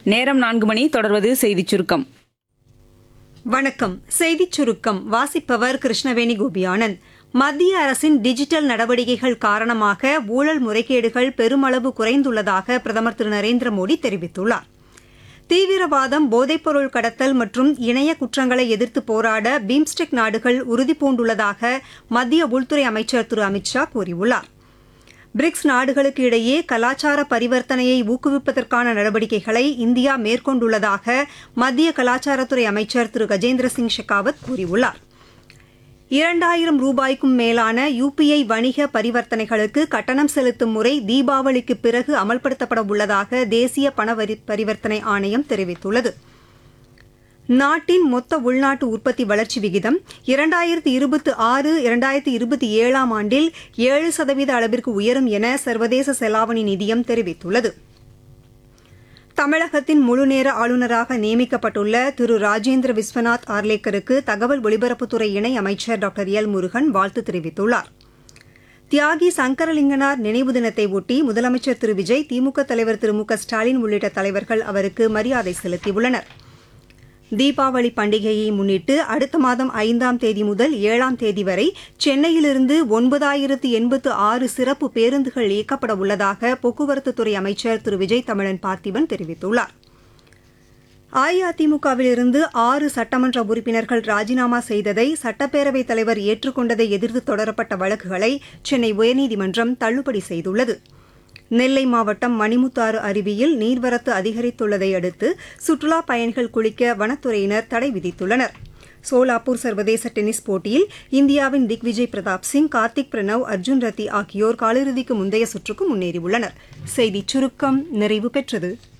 நேரம் நான்கு மணி தொடர்வது செய்திச் சுருக்கம் வணக்கம் செய்திச் சுருக்கம் வாசிப்பவர் கிருஷ்ணவேணி கோபியானந்த் மத்திய அரசின் டிஜிட்டல் நடவடிக்கைகள் காரணமாக ஊழல் முறைகேடுகள் பெருமளவு குறைந்துள்ளதாக பிரதமர் திரு நரேந்திர மோடி தெரிவித்துள்ளார் தீவிரவாதம் போதைப்பொருள் கடத்தல் மற்றும் இணைய குற்றங்களை எதிர்த்து போராட பீம்ஸ்டெக் நாடுகள் உறுதிபூண்டுள்ளதாக மத்திய உள்துறை அமைச்சர் திரு அமித்ஷா கூறியுள்ளார் பிரிக்ஸ் நாடுகளுக்கு இடையே கலாச்சார பரிவர்த்தனையை ஊக்குவிப்பதற்கான நடவடிக்கைகளை இந்தியா மேற்கொண்டுள்ளதாக மத்திய கலாச்சாரத்துறை அமைச்சர் திரு கஜேந்திர சிங் ஷெகாவத் கூறியுள்ளார் இரண்டாயிரம் ரூபாய்க்கும் மேலான யுபிஐ வணிக பரிவர்த்தனைகளுக்கு கட்டணம் செலுத்தும் முறை தீபாவளிக்கு பிறகு அமல்படுத்தப்பட உள்ளதாக தேசிய பண வரி பரிவர்த்தனை ஆணையம் தெரிவித்துள்ளது நாட்டின் மொத்த உள்நாட்டு உற்பத்தி வளர்ச்சி விகிதம் இரண்டாயிரத்தி இருபத்தி ஆறு இரண்டாயிரத்தி இருபத்தி ஏழாம் ஆண்டில் ஏழு சதவீத அளவிற்கு உயரும் என சர்வதேச செலாவணி நிதியம் தெரிவித்துள்ளது தமிழகத்தின் முழுநேர ஆளுநராக நியமிக்கப்பட்டுள்ள திரு ராஜேந்திர விஸ்வநாத் ஆர்லேக்கருக்கு தகவல் ஒலிபரப்புத்துறை இணை அமைச்சர் டாக்டர் எல் முருகன் வாழ்த்து தெரிவித்துள்ளார் தியாகி சங்கரலிங்கனார் நினைவு தினத்தை ஒட்டி முதலமைச்சர் திரு விஜய் திமுக தலைவர் திரு மு க ஸ்டாலின் உள்ளிட்ட தலைவர்கள் அவருக்கு மரியாதை செலுத்தியுள்ளனர் தீபாவளி பண்டிகையை முன்னிட்டு அடுத்த மாதம் ஐந்தாம் தேதி முதல் ஏழாம் தேதி வரை சென்னையிலிருந்து ஒன்பதாயிரத்து எண்பத்து ஆறு சிறப்பு பேருந்துகள் இயக்கப்பட உள்ளதாக போக்குவரத்துத்துறை அமைச்சர் திரு விஜய் தமிழன் பார்த்திபன் தெரிவித்துள்ளார் அஇஅதிமுகவிலிருந்து ஆறு சட்டமன்ற உறுப்பினர்கள் ராஜினாமா செய்ததை சட்டப்பேரவைத் தலைவர் ஏற்றுக்கொண்டதை எதிர்த்து தொடரப்பட்ட வழக்குகளை சென்னை உயர்நீதிமன்றம் தள்ளுபடி செய்துள்ளது நெல்லை மாவட்டம் மணிமுத்தாறு அருவியில் நீர்வரத்து அதிகரித்துள்ளதை அடுத்து சுற்றுலா பயணிகள் குளிக்க வனத்துறையினர் தடை விதித்துள்ளனர் சோலாப்பூர் சர்வதேச டென்னிஸ் போட்டியில் இந்தியாவின் திக்விஜய் பிரதாப் சிங் கார்த்திக் பிரணவ் அர்ஜுன் ரத்தி ஆகியோர் காலிறுதிக்கு முந்தைய சுற்றுக்கு முன்னேறியுள்ளனர் செய்திச் சுருக்கம் நிறைவு பெற்றது